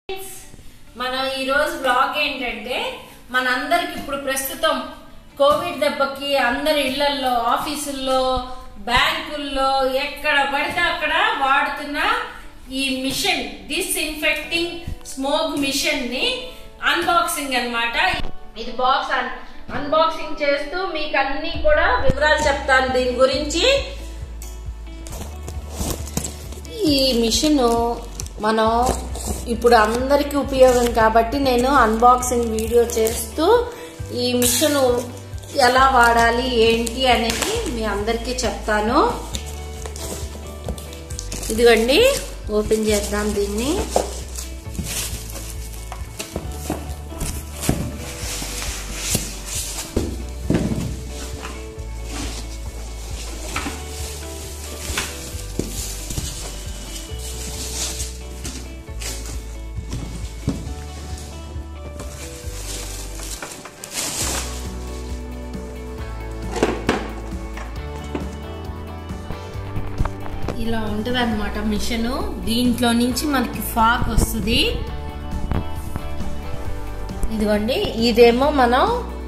మనం ఈ రోజు బ్లాగ్ ఏంటంటే మనందరికి ఇప్పుడు ప్రస్తుతం కోవిడ్ దెబ్బకి అందరి ఇళ్లల్లో ఆఫీసుల్లో బ్యాంకుల్లో ఎక్కడ పడితే అక్కడ వాడుతున్న ఈ మిషన్ డిస్ఇన్ఫెక్టింగ్ స్మోక్ మిషన్ ని అన్బాక్సింగ్ అన్నమాట ఇది బాక్స్ అన్బాక్సింగ్ చేస్తూ మీకు అన్ని కూడా వివరాలు చెప్తాను దీని గురించి ఈ మిషన్ మనం ఇప్పుడు అందరికీ ఉపయోగం కాబట్టి నేను అన్బాక్సింగ్ వీడియో చేస్తూ ఈ మిషన్ ఎలా వాడాలి ఏంటి అనేది మీ అందరికీ చెప్తాను ఇదిగోండి ఓపెన్ చేద్దాం దీన్ని ఇలా ఉంటుంది అనమాట మిషన్ దీంట్లో నుంచి మనకి ఫాగ్ వస్తుంది ఇదిగోండి ఇదేమో మనం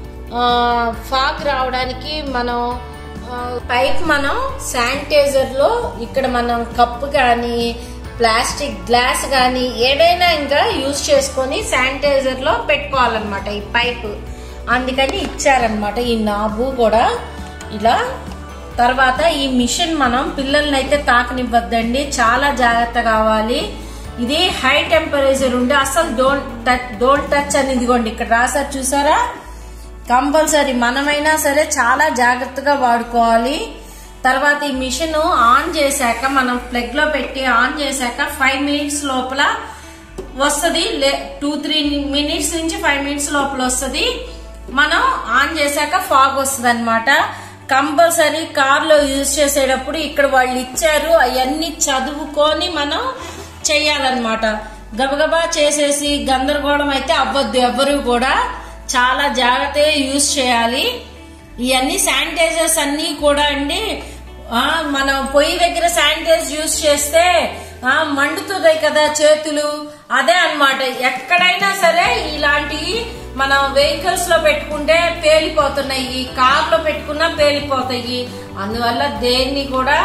ఫాగ్ రావడానికి మనం ఆ, పైకి మనం శానిటైజర్ లో ఇక్కడ మనం కప్పు కానీ ప్లాస్టిక్ గ్లాస్ కానీ ఏదైనా ఇంకా యూజ్ చేసుకొని శానిటైజర్ లో పెట్టుకోవాలన్నమాట ఈ పైపు అందుకని ఇచ్చారనమాట ఈ నాబు కూడా ఇలా తర్వాత ఈ మిషన్ మనం పిల్లల్ని అయితే తాకనివ్వద్దండి చాలా జాగ్రత్త కావాలి ఇది హై టెంపరేచర్ ఉండి అసలు డోంట్ టచ్ డోంట్ టచ్ అని ఇదిగోండి ఇక్కడ రాసారు చూసారా కంపల్సరీ మనమైనా సరే చాలా జాగ్రత్తగా వాడుకోవాలి తర్వాత ఈ మిషన్ ఆన్ చేశాక మనం ప్లగ్ లో పెట్టి ఆన్ చేశాక ఫైవ్ మినిట్స్ లోపల వస్తుంది టూ త్రీ మినిట్స్ నుంచి ఫైవ్ మినిట్స్ లోపల వస్తుంది మనం ఆన్ చేశాక ఫాగ్ వస్తుంది అనమాట కంపల్సరీ కార్ లో యూజ్ చేసేటప్పుడు ఇక్కడ వాళ్ళు ఇచ్చారు అవన్నీ చదువుకొని మనం చెయ్యాలన్నమాట గబగబా చేసేసి గందరగోళం అయితే అవ్వద్దు ఎవ్వరు కూడా చాలా జాగ్రత్తగా యూజ్ చేయాలి ఇవన్నీ శానిటైజర్స్ అన్నీ కూడా అండి ఆ, మనం పొయ్యి దగ్గర శానిటైజ్ యూజ్ చేస్తే ఆ, మండుతున్నాయి కదా చేతులు అదే అన్నమాట ఎక్కడైనా సరే ఇలాంటివి మనం వెహికల్స్ లో పెట్టుకుంటే పేలిపోతున్నాయి కార్ లో పెట్టుకున్నా పేలిపోతాయి అందువల్ల దేన్ని కూడా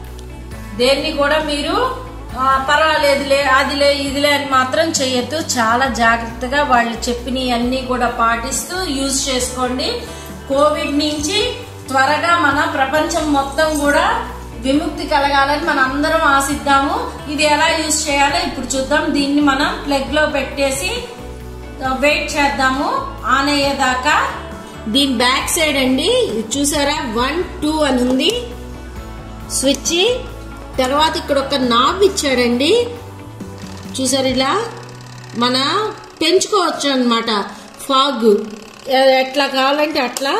దేన్ని కూడా మీరు ఆ, పర్వాలేదులే అదిలే ఇదిలే అని మాత్రం చేయొద్దు చాలా జాగ్రత్తగా వాళ్ళు చెప్పినవన్నీ కూడా పాటిస్తూ యూజ్ చేసుకోండి కోవిడ్ నుంచి త్వరగా మన ప్రపంచం మొత్తం కూడా విముక్తి కలగాలని మనం అందరం ఆశిద్దాము ఇది ఎలా యూజ్ చేయాలో ఇప్పుడు చూద్దాం దీన్ని మనం ప్లగ్ లో పెట్టేసి వెయిట్ చేద్దాము ఆన్ అయ్యేదాకా దీని బ్యాక్ సైడ్ అండి ఇది చూసారా వన్ టూ అని ఉంది స్విచ్ తర్వాత ఇక్కడ ఒక నాబ్ ఇచ్చాడండి చూసారు ఇలా మన పెంచుకోవచ్చు అనమాట ఫాగ్ ఎట్లా కావాలంటే అట్లా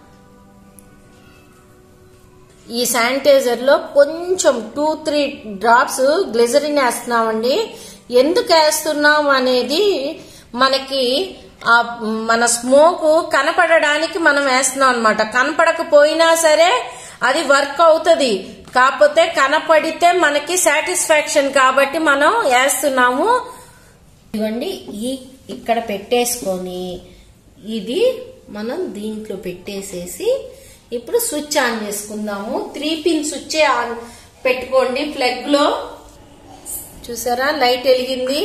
ఈ శానిటైజర్ లో కొంచెం టూ త్రీ డ్రాప్స్ గ్లిజరిన్ వేస్తున్నామండి ఎందుకు వేస్తున్నాం అనేది మనకి ఆ మన స్మోక్ కనపడడానికి మనం వేస్తున్నాం అనమాట కనపడకపోయినా సరే అది వర్క్ అవుతుంది కాకపోతే కనపడితే మనకి సాటిస్ఫాక్షన్ కాబట్టి మనం వేస్తున్నాము ఇవ్వండి ఈ ఇక్కడ పెట్టేసుకొని ఇది మనం దీంట్లో పెట్టేసేసి ఇప్పుడు స్విచ్ ఆన్ చేసుకుందాము త్రీ పిన్ స్విచ్ ఆన్ పెట్టుకోండి ప్లగ్ లో చూసారా లైట్ వెలిగింది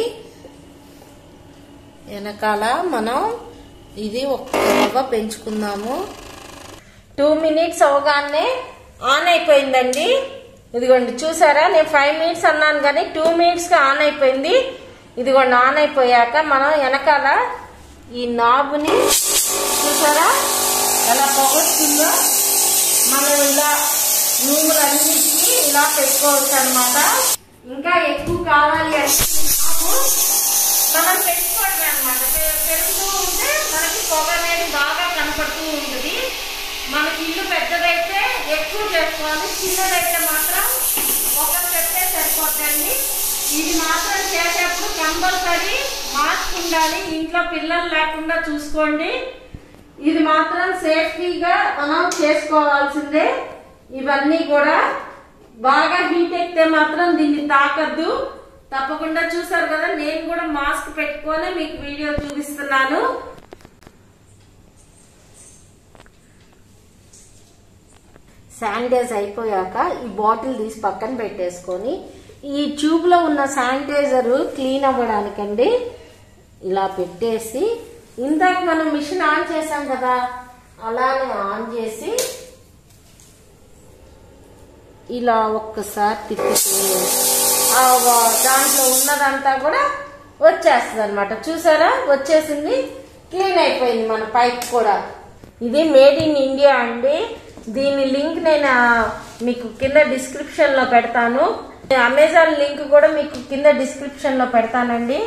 వెనకాల మనం ఇది ఒక్కగా పెంచుకుందాము టూ మినిట్స్ అవగానే ఆన్ అయిపోయిందండి ఇదిగోండి చూసారా నేను ఫైవ్ మినిట్స్ అన్నాను కానీ టూ మినిట్స్ కి ఆన్ అయిపోయింది ఇదిగోండి ఆన్ అయిపోయాక మనం వెనకాల ఈ నాబుని చూసారా ఎలా పొగొస్తుందో మనం ఇలా నూనెలన్నిటికీ ఇలా పెట్టుకోవచ్చు అనమాట ఇంకా ఎక్కువ కావాలి అంటే ఈ నాబు మనం పెట్టుకోవడమే అనమాట పెరుగుతూ ఉంటే మనకి పొగ అనేది బాగా కనపడుతూ ఉంటుంది మనకి ఇల్లు పెద్దదైతే ఎక్కువ చేసుకోవాలి చిన్నదైతే మాత్రం ఒక స్టెప్పే సరిపోతుంది ఇది మాత్రం చేసేప్పుడు కంపల్సరీ మాస్క్ ఉండాలి ఇంట్లో పిల్లలు లేకుండా చూసుకోండి ఇది మాత్రం సేఫ్టీగా మనం చేసుకోవాల్సిందే ఇవన్నీ కూడా బాగా హీట్ ఎక్కితే మాత్రం దీన్ని తాకద్దు తప్పకుండా చూసారు కదా నేను కూడా మాస్క్ పెట్టుకొని మీకు వీడియో చూపిస్తున్నాను శానిటైజ్ అయిపోయాక ఈ బాటిల్ తీసి పక్కన పెట్టేసుకొని ఈ ట్యూబ్ లో ఉన్న శానిటైజర్ క్లీన్ అవ్వడానికండి ఇలా పెట్టేసి ఇందాక మనం మిషన్ ఆన్ చేసాం కదా అలానే ఆన్ చేసి ఇలా ఒక్కసారి తిప్పితే ఆ వా- దాంట్లో ఉన్నదంతా కూడా వచ్చేస్తుంది అనమాట చూసారా వచ్చేసింది క్లీన్ అయిపోయింది మన పైప్ కూడా ఇది మేడ్ ఇన్ ఇండియా అండి దీని లింక్ నేను ఆ, మీకు కింద డిస్క్రిప్షన్ లో పెడతాను అమెజాన్ లింక్ కూడా మీకు కింద డిస్క్రిప్షన్ లో పెడతానండి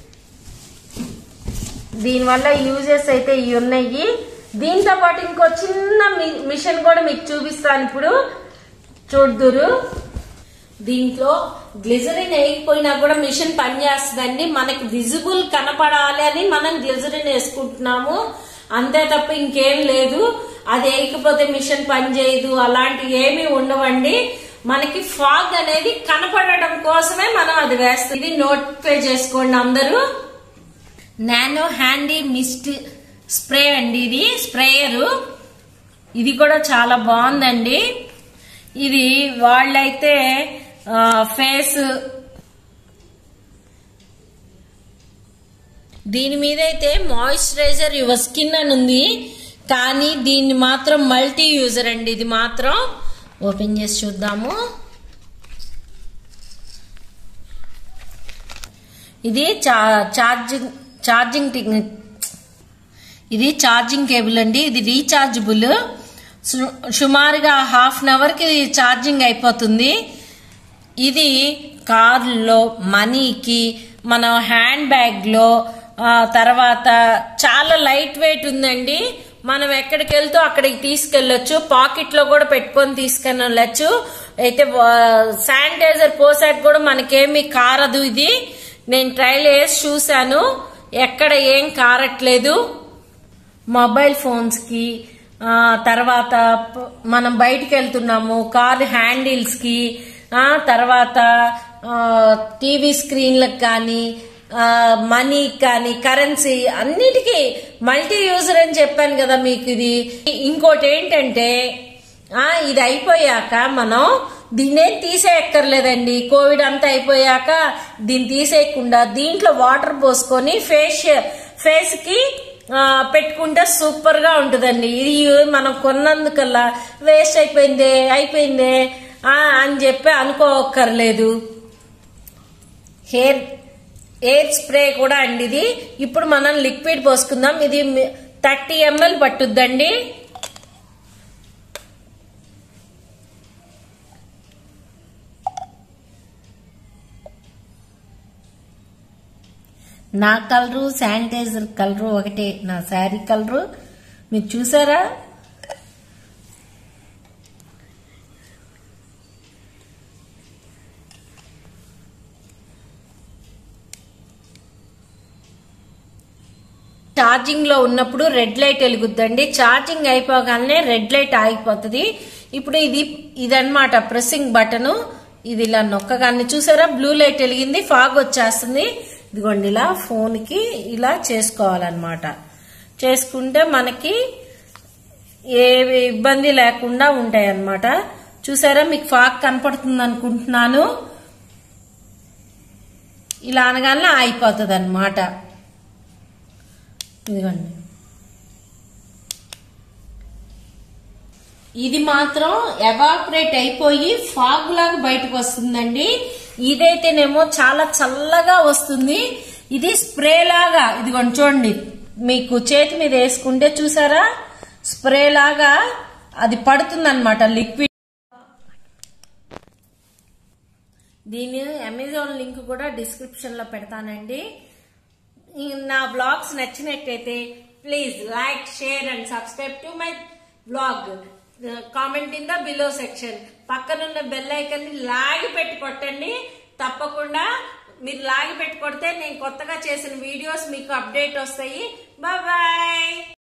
దీనివల్ల యూజెస్ అయితే ఇవి ఉన్నాయి దీంతో పాటు ఇంకో చిన్న మి- మిషన్ కూడా మీకు చూపిస్తాను ఇప్పుడు చూడుదురు దీంట్లో గ్లిజరిన్ వేయకపోయినా కూడా మిషన్ పనిచేస్తుందండి మనకి విజిబుల్ కనపడాలి అని మనం గ్లిజరిన్ వేసుకుంటున్నాము అంతే తప్ప ఇంకేం లేదు అది వేయకపోతే మిషన్ పనిచేయదు అలాంటివి ఏమీ ఉండవండి మనకి ఫాగ్ అనేది కనపడడం కోసమే మనం అది వేస్తాం ఇది నోటిఫై చేసుకోండి అందరూ నానో హ్యాండీ మిస్ట్ స్ప్రే అండి ఇది స్ప్రేయరు ఇది కూడా చాలా బాగుందండి ఇది వాళ్ళైతే ఆ, ఫేస్ దీని మీద అయితే మాయిశ్చరైజర్ యువర్ స్కిన్ అని ఉంది కానీ దీన్ని మాత్రం మల్టీ యూజర్ అండి ఇది మాత్రం ఓపెన్ చేసి చూద్దాము ఇది చా- ఛార్జింగ్ ఛార్జింగ్ టిక్- ఇది ఛార్జింగ్ కేబుల్ అండి ఇది రీఛార్జబుల్ సు- సుమారుగా హాఫ్ అన్ అవర్ కి ఛార్జింగ్ అయిపోతుంది ఇది కార్లో మనీకి మన హ్యాండ్ బ్యాగ్ లో ఆ, తర్వాత చాలా లైట్ వెయిట్ ఉందండి మనం ఎక్కడికి వెళ్తూ అక్కడికి తీసుకెళ్లొచ్చు పాకెట్ లో కూడా పెట్టుకొని తీసుకొని వెళ్ళొచ్చు అయితే శానిటైజర్ పోసాక కూడా మనకేమి కారదు ఇది నేను ట్రైల్ వేసి చూశాను ఎక్కడ ఏం కారట్లేదు మొబైల్ ఫోన్స్ కి ఆ, తర్వాత ప- మనం బయటికి వెళ్తున్నాము కార్ హ్యాండిల్స్ కి ఆ, తర్వాత టీవీ స్క్రీన్లకు కానీ మనీ కానీ కరెన్సీ అన్నిటికీ మల్టీ యూజర్ అని చెప్పాను కదా మీకు ఇది ఇంకోటి ఏంటంటే ఆ, ఇది అయిపోయాక మనం దీన్నేం తీసేయక్కర్లేదండి కోవిడ్ అంతా అయిపోయాక దీన్ని తీసేయకుండా దీంట్లో వాటర్ పోసుకొని ఫేస్ ఫేస్ కి ఆ, పెట్టుకుంటే సూపర్ గా ఉంటుందండి ఇది మనం కొన్నందుకల్లా వేస్ట్ అయిపోయిందే అయిపోయిందే ఆ, అని చెప్పి అనుకోక్కర్లేదు హెయిర్ ఎయిర్ స్ప్రే కూడా అండి ఇది ఇప్పుడు మనం లిక్విడ్ పోసుకుందాం ఇది థర్టీ ఎంఎల్ పట్టుద్దండి నా కలరు శానిటైజర్ కలరు ఒకటే నా శారీ కలరు మీరు చూసారా ఛార్జింగ్ లో ఉన్నప్పుడు రెడ్ లైట్ వెలుగుద్దండి ఛార్జింగ్ అయిపోగానే రెడ్ లైట్ ఆగిపోతుంది ఇప్పుడు ఇది ఇదన్నమాట ప్రెస్సింగ్ బటన్ ఇది ఇలా నొక్కగానే చూసారా బ్లూ లైట్ వెలిగింది ఫాగ్ వచ్చేస్తుంది ఇదిగోండి ఇలా ఫోన్ కి ఇలా చేసుకోవాలన్నమాట చేసుకుంటే మనకి ఏ ఇబ్బంది లేకుండా ఉంటాయి అన్నమాట చూసారా మీకు ఫాగ్ కనపడుతుంది అనుకుంటున్నాను ఇలా అనగానే అయిపోతుంది అనమాట ఇదిగోండి ఇది మాత్రం ఎవాపరేట్ అయిపోయి ఫాగ్ లాగా బయటకు వస్తుందండి ఇదైతేనేమో చాలా చల్లగా వస్తుంది ఇది స్ప్రే లాగా ఇదిగోండి చూడండి మీకు చేతి మీద వేసుకుంటే చూసారా స్ప్రే లాగా అది పడుతుంది లిక్విడ్ దీని అమెజాన్ లింక్ కూడా డిస్క్రిప్షన్ లో పెడతానండి ఈ నా బ్లాగ్స్ నచ్చినట్టయితే please like share and subscribe to my blog comment in the below section పక్కనున్న బెల్ ఐకన్ ని లాగి పెట్టి కొట్టండి తప్పకుండా మీరు లాగి పెట్టి కొడితే నేను కొత్తగా చేసిన వీడియోస్ మీకు అప్డేట్ వస్తాయి బాయ్